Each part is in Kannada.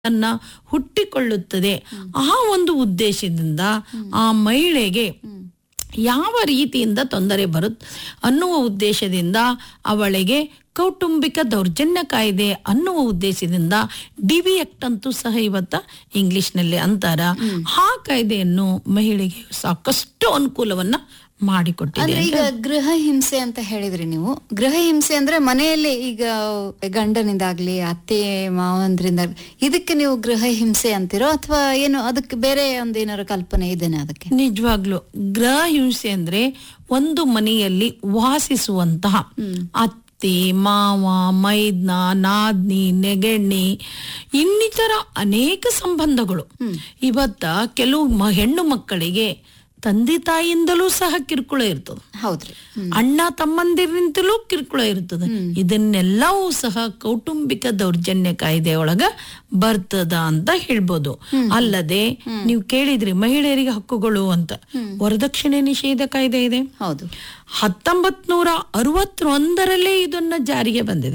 ಅನ್ನ ಹುಟ್ಟಿಕೊಳ್ಳುತ್ತದೆ ಆ ಒಂದು ಉದ್ದೇಶದಿಂದ ಆ ಮಹಿಳೆಗೆ ಯಾವ ರೀತಿಯಿಂದ ತೊಂದರೆ ಬರುತ್ತೆ ಅನ್ನುವ ಉದ್ದೇಶದಿಂದ ಅವಳಿಗೆ ಕೌಟುಂಬಿಕ ದೌರ್ಜನ್ಯ ಕಾಯ್ದೆ ಅನ್ನುವ ಉದ್ದೇಶದಿಂದ ಡಿ ವಿ ಆಕ್ಟ್ ಅಂತೂ ಸಹ ಇವತ್ತ ಇಂಗ್ಲಿಷ್ನಲ್ಲಿ ಅಂತಾರ ಆ ಕಾಯ್ದೆಯನ್ನು ಮಹಿಳೆಗೆ ಸಾಕಷ್ಟು ಅನುಕೂಲವನ್ನ ಮಾಡಿಕೊಟ್ಟಿದೆ ಅಂದ್ರೆ ಈಗ ಗೃಹ ಹಿಂಸೆ ಅಂತ ಹೇಳಿದ್ರಿ ನೀವು ಗೃಹ ಹಿಂಸೆ ಅಂದ್ರೆ ಮನೆಯಲ್ಲಿ ಈಗ ಗಂಡನಿಂದಾಗ್ಲಿ ಅತ್ತೆ ಮಾವಂದ್ರಿಂದ ಇದಕ್ಕೆ ನೀವು ಗೃಹ ಹಿಂಸೆ ಅಂತಿರೋ ಅಥವಾ ಏನು ಅದಕ್ಕೆ ಬೇರೆ ಒಂದು ಏನಾದ್ರು ಕಲ್ಪನೆ ಇದೆನಾ ಅದಕ್ಕೆ ನಿಜವಾಗ್ಲು ಗೃಹ ಹಿಂಸೆ ಅಂದ್ರೆ ಒಂದು ಮನೆಯಲ್ಲಿ ವಾಸಿಸುವಂತಹ ಅತ್ತೆ ಮಾವ ಮೈದ್ನ ನಾದ್ನಿ ನೆಗೆಣ್ಣಿ ಇನ್ನಿತರ ಅನೇಕ ಸಂಬಂಧಗಳು ಇವತ್ತ ಕೆಲವು ಮ- ಹೆಣ್ಣು ಮಕ್ಕಳಿಗೆ ತಂದೆ ತಾಯಿಯಿಂದಲೂ ಸಹ ಕಿರುಕುಳ ಇರ್ತದೆ ಹೌದ್ರಿ ಅಣ್ಣ ತಮ್ಮಂದಿರಿಂದಲೂ ಕಿರುಕುಳ ಇರ್ತದೆ ಇದನ್ನೆಲ್ಲವೂ ಸಹ ಕೌಟುಂಬಿಕ ದೌರ್ಜನ್ಯ ಕಾಯ್ದೆ ಒಳಗ ಬರ್ತದ ಅಂತ ಹೇಳ್ಬೋದು ಅಲ್ಲದೆ ನೀವು ಕೇಳಿದ್ರಿ ಮಹಿಳೆಯರಿಗೆ ಹಕ್ಕುಗಳು ಅಂತ ವರದಕ್ಷಿಣೆ ನಿಷೇಧ ಕಾಯ್ದೆ ಇದೆ ಹೌದು ಹತ್ತೊಂಬತ್ ನೂರ ಅರವತ್ತೊಂದರಲ್ಲೇ ಇದನ್ನ ಜಾರಿಗೆ ಬಂದಿದೆ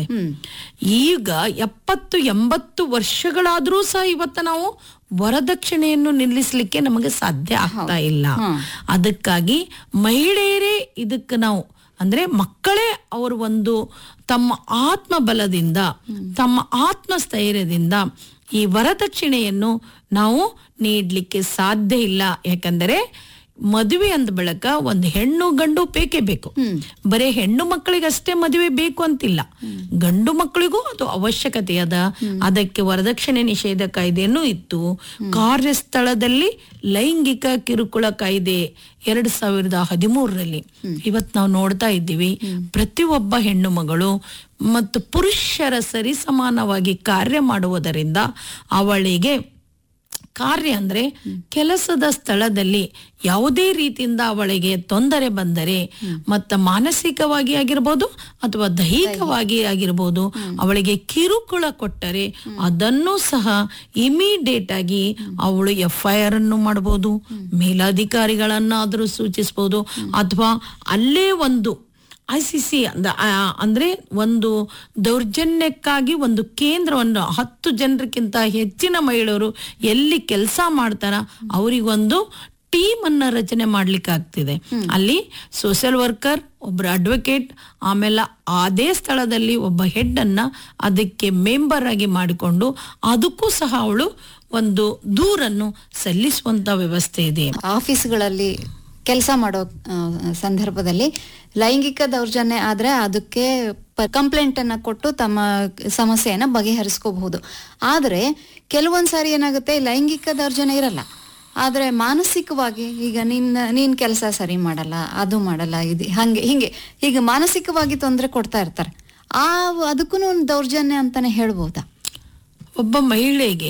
ಈಗ ಎಪ್ಪತ್ತು ಎಂಬತ್ತು ವರ್ಷಗಳಾದ್ರೂ ಸಹ ಇವತ್ತ ನಾವು ವರದಕ್ಷಿಣೆಯನ್ನು ನಿಲ್ಲಿಸಲಿಕ್ಕೆ ನಮಗೆ ಸಾಧ್ಯ ಆಗ್ತಾ ಇಲ್ಲ ಅದಕ್ಕಾಗಿ ಮಹಿಳೆಯರೇ ಇದಕ್ಕೆ ನಾವು ಅಂದ್ರೆ ಮಕ್ಕಳೇ ಅವರು ಒಂದು ತಮ್ಮ ಆತ್ಮಬಲದಿಂದ ತಮ್ಮ ಆತ್ಮಸ್ಥೈರ್ಯದಿಂದ ಈ ವರದಕ್ಷಿಣೆಯನ್ನು ನಾವು ನೀಡ್ಲಿಕ್ಕೆ ಸಾಧ್ಯ ಇಲ್ಲ ಯಾಕಂದರೆ ಮದುವೆ ಅಂದ ಬಳಕ ಒಂದು ಹೆಣ್ಣು ಗಂಡು ಬೇಕೇ ಬೇಕು ಬರೀ ಹೆಣ್ಣು ಮಕ್ಕಳಿಗಷ್ಟೇ ಮದುವೆ ಬೇಕು ಅಂತಿಲ್ಲ ಗಂಡು ಮಕ್ಕಳಿಗೂ ಅದು ಅವಶ್ಯಕತೆ ಅದ ಅದಕ್ಕೆ ವರದಕ್ಷಿಣೆ ನಿಷೇಧ ಕಾಯ್ದೆನೂ ಇತ್ತು ಕಾರ್ಯಸ್ಥಳದಲ್ಲಿ ಲೈಂಗಿಕ ಕಿರುಕುಳ ಕಾಯ್ದೆ ಎರಡ್ ಸಾವಿರದ ಹದಿಮೂರರಲ್ಲಿ ಇವತ್ ನಾವು ನೋಡ್ತಾ ಇದ್ದೀವಿ ಪ್ರತಿಯೊಬ್ಬ ಹೆಣ್ಣು ಮಗಳು ಮತ್ತು ಪುರುಷರ ಸರಿಸಮಾನವಾಗಿ ಕಾರ್ಯ ಮಾಡುವುದರಿಂದ ಅವಳಿಗೆ ಕಾರ್ಯ ಅಂದ್ರೆ ಕೆಲಸದ ಸ್ಥಳದಲ್ಲಿ ಯಾವುದೇ ರೀತಿಯಿಂದ ಅವಳಿಗೆ ತೊಂದರೆ ಬಂದರೆ ಮತ್ತ ಮಾನಸಿಕವಾಗಿ ಆಗಿರ್ಬೋದು ಅಥವಾ ದೈಹಿಕವಾಗಿ ಆಗಿರ್ಬೋದು ಅವಳಿಗೆ ಕಿರುಕುಳ ಕೊಟ್ಟರೆ ಅದನ್ನು ಸಹ ಇಮಿಡಿಯೇಟ್ ಆಗಿ ಅವಳು ಎಫ್ ಐ ಆರ್ ಅನ್ನು ಮಾಡಬಹುದು ಮೇಲಾಧಿಕಾರಿಗಳನ್ನಾದರೂ ಸೂಚಿಸಬಹುದು ಅಥವಾ ಅಲ್ಲೇ ಒಂದು ಐ ಸಿ ಸಿ ಅಂದ್ರೆ ಒಂದು ದೌರ್ಜನ್ಯಕ್ಕಾಗಿ ಒಂದು ಕೇಂದ್ರವನ್ನು ಹತ್ತು ಜನರಿಗಿಂತ ಹೆಚ್ಚಿನ ಮಹಿಳೆಯರು ಎಲ್ಲಿ ಕೆಲಸ ಮಾಡ್ತಾರ ಅವರಿಗೊಂದು ಟೀಮ್ ಅನ್ನ ರಚನೆ ಮಾಡ್ಲಿಕ್ಕೆ ಆಗ್ತಿದೆ ಅಲ್ಲಿ ಸೋಷಿಯಲ್ ವರ್ಕರ್ ಒಬ್ಬರು ಅಡ್ವೊಕೇಟ್ ಆಮೇಲೆ ಅದೇ ಸ್ಥಳದಲ್ಲಿ ಒಬ್ಬ ಹೆಡ್ ಅನ್ನ ಅದಕ್ಕೆ ಮೆಂಬರ್ ಆಗಿ ಮಾಡಿಕೊಂಡು ಅದಕ್ಕೂ ಸಹ ಅವಳು ಒಂದು ದೂರನ್ನು ಸಲ್ಲಿಸುವಂತ ವ್ಯವಸ್ಥೆ ಇದೆ ಆಫೀಸ್ಗಳಲ್ಲಿ ಕೆಲಸ ಮಾಡೋ ಆ, ಸಂದರ್ಭದಲ್ಲಿ ಲೈಂಗಿಕ ದೌರ್ಜನ್ಯ ಆದ್ರೆ ಅದಕ್ಕೆ ಕಂಪ್ಲೇಂಟ್ ಅನ್ನ ಕೊಟ್ಟು ತಮ್ಮ ಸಮಸ್ಯೆಯನ್ನ ಬಗೆಹರಿಸ್ಕೋಬಹುದು ಆದ್ರೆ ಕೆಲವೊಂದ್ ಸಾರಿ ಏನಾಗುತ್ತೆ ಲೈಂಗಿಕ ದೌರ್ಜನ್ಯ ಇರಲ್ಲ ಆದ್ರೆ ಮಾನಸಿಕವಾಗಿ ಈಗ ನಿನ್ನ ನೀನ್ ಕೆಲಸ ಸರಿ ಮಾಡಲ್ಲ ಅದು ಮಾಡಲ್ಲ ಇದು ಹಂಗೆ ಹಿಂಗೆ ಈಗ ಮಾನಸಿಕವಾಗಿ ತೊಂದರೆ ಕೊಡ್ತಾ ಇರ್ತಾರೆ ಆ ಅದಕ್ಕೂ ಒಂದು ದೌರ್ಜನ್ಯ ಅಂತಾನೆ ಹೇಳ್ಬೋದಾ ಒಬ್ಬ ಮಹಿಳೆಗೆ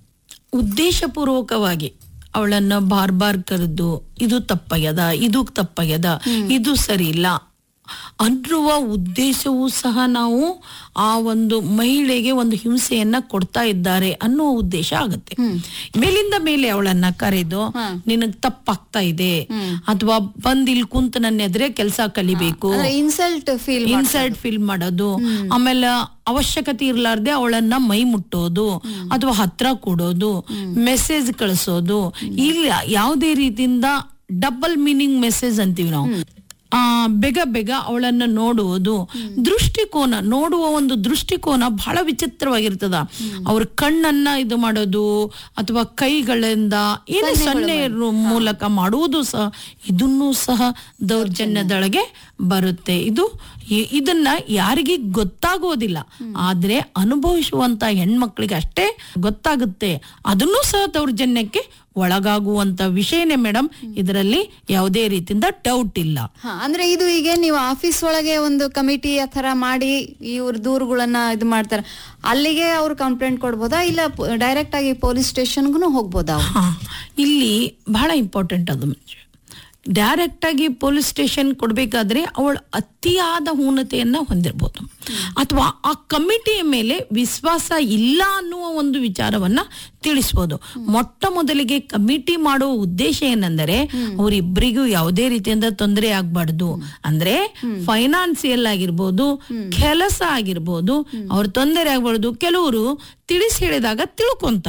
ಉದ್ದೇಶಪೂರ್ವಕವಾಗಿ ಅವಳನ್ನ ಬಾರ್ ಬಾರ್ ಕರೆದು ಇದು ತಪ್ಪಾಗ್ಯದ ಇದು ತಪ್ಪಾಗ್ಯದ ಇದು ಸರಿ ಇಲ್ಲ ಅನ್ನುವ ಉದ್ದೇಶವೂ ಸಹ ನಾವು ಆ ಒಂದು ಮಹಿಳೆಗೆ ಒಂದು ಹಿಂಸೆಯನ್ನ ಕೊಡ್ತಾ ಇದ್ದಾರೆ ಅನ್ನುವ ಉದ್ದೇಶ ಆಗುತ್ತೆ ಮೇಲಿಂದ ಮೇಲೆ ಅವಳನ್ನ ಕರೆದು ನಿನಗ್ ತಪ್ಪಾಗ್ತಾ ಇದೆ ಅಥವಾ ಬಂದ್ ಇಲ್ಲಿ ಕುಂತ ನನ್ನ ಎದುರೇ ಕೆಲಸ ಕಲಿಬೇಕು ಅಂದ್ರೆ ಇನ್ಸಲ್ಟ್ ಫೀಲ್ ಇನ್ಸಲ್ಟ್ ಫೀಲ್ ಮಾಡೋದು ಆಮೇಲೆ ಅವಶ್ಯಕತೆ ಇರ್ಲಾರ್ದೆ ಅವಳನ್ನ ಮೈ ಮುಟ್ಟೋದು ಅಥವಾ ಹತ್ರ ಕೊಡೋದು ಮೆಸೇಜ್ ಕಳಿಸೋದು ಇಲ್ಲ ಯಾವುದೇ ರೀತಿಯಿಂದ ಡಬಲ್ ಮೀನಿಂಗ್ ಮೆಸೇಜ್ ಅಂತೀವಿ ನಾವು ಆ ಬೇಗ ಬೇಗ ಅವಳನ್ನ ನೋಡುವುದು ದೃಷ್ಟಿಕೋನ ನೋಡುವ ಒಂದು ದೃಷ್ಟಿಕೋನ ಬಹಳ ವಿಚಿತ್ರವಾಗಿರ್ತದ ಅವ್ರ ಕಣ್ಣನ್ನ ಇದು ಮಾಡೋದು ಅಥವಾ ಕೈಗಳಿಂದ ಏನೇ ಸೊನ್ನೆ ಮೂಲಕ ಮಾಡುವುದು ಸಹ ಇದನ್ನೂ ಸಹ ದೌರ್ಜನ್ಯದೊಳಗೆ ಬರುತ್ತೆ ಇದು ಇ- ಇದನ್ನ ಯಾರಿಗೆ ಗೊತ್ತಾಗೋದಿಲ್ಲ ಆದ್ರೆ ಅನುಭವಿಸುವಂತ ಹೆಣ್ಮಕ್ಳಿಗೆ ಅಷ್ಟೇ ಗೊತ್ತಾಗುತ್ತೆ ಅದನ್ನೂ ಸಹ ದೌರ್ಜನ್ಯಕ್ಕೆ ಒಳಗಾಗುವಂತ ವಿಷಯನೇ ಮೇಡಮ್ ಇದರಲ್ಲಿ ಯಾವುದೇ ರೀತಿಯಿಂದ ಡೌಟ್ ಇಲ್ಲ ಹಾ ಅಂದ್ರೆ ಇದು ಈಗ ನೀವು ಆಫೀಸ್ ಒಳಗೆ ಒಂದು ಕಮಿಟಿ ಆ ತರ ಮಾಡಿ ಇವ್ರ ದೂರುಗಳನ್ನ ಇದು ಮಾಡ್ತಾರೆ ಅಲ್ಲಿಗೆ ಅವ್ರು ಕಂಪ್ಲೇಂಟ್ ಕೊಡ್ಬೋದಾ ಇಲ್ಲ ಡೈರೆಕ್ಟ್ ಆಗಿ ಪೊಲೀಸ್ ಸ್ಟೇಷನ್ಗೂ ಹೋಗ್ಬೋದಾ ಅವ್ರು? ಹಾ ಇಲ್ಲಿ ಬಹಳ ಇಂಪಾರ್ಟೆಂಟ್ ಅದು ಮಂಜು ಡೈರೆಕ್ಟ್ ಆಗಿ ಪೊಲೀಸ್ ಸ್ಟೇಷನ್ ಕೊಡ್ಬೇಕಾದ್ರೆ ಅವಳು ಅತಿಯಾದ ಊನತೆಯನ್ನ ಹೊಂದಿರಬಹುದು ಅಥವಾ ಆ ಕಮಿಟಿಯ ಮೇಲೆ ವಿಶ್ವಾಸ ಇಲ್ಲ ಅನ್ನುವ ಒಂದು ವಿಚಾರವನ್ನ ತಿಳಿಸ್ಬೋದು ಮೊಟ್ಟ ಮೊದಲಿಗೆ ಕಮಿಟಿ ಮಾಡುವ ಉದ್ದೇಶ ಏನಂದರೆ ಅವರಿಬ್ಬರಿಗೂ ಯಾವುದೇ ರೀತಿಯಿಂದ ತೊಂದರೆ ಆಗ್ಬಾರ್ದು ಅಂದ್ರೆ ಫೈನಾನ್ಸಿಯಲ್ ಆಗಿರ್ಬೋದು ಕೆಲಸ ಆಗಿರ್ಬೋದು ಅವ್ರ ತೊಂದರೆ ಆಗ್ಬಾರ್ದು ಕೆಲವರು ತಿಳಿಸಿ ಹೇಳಿದಾಗ ತಿಳ್ಕೊಂತಾರೆ